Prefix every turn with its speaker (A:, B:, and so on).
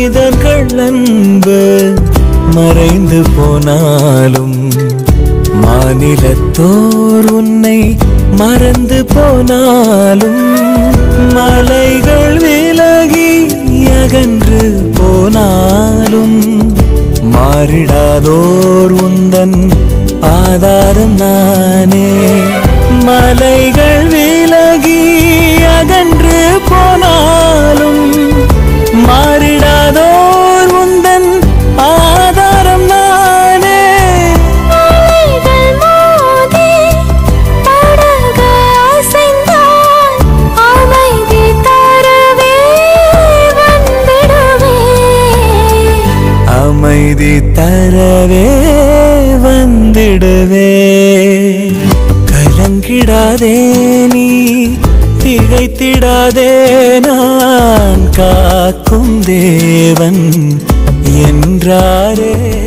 A: மனிதர்கள் அன்பு மறைந்து போனாலும் மாநிலத்தோர் உன்னை மறந்து போனாலும் மலைகள் விலகி அகன்று போனாலும் மாறிடாதோர் உந்தன் ஆதாரம் நானே மலைகள் விலகி அகன்று போனாலும் மாறிடாதோர் உந்தன் ஆதாரம் நானே
B: அலைகள் மோதி படகு அசைந்தால் அமைதி தரவே வந்திடுவே
A: அமைதி தரவே வந்திடுவே கலங்கிடாதே நீ திகைத்திடாதே நான் காக்கும் தேவன் என்றாரே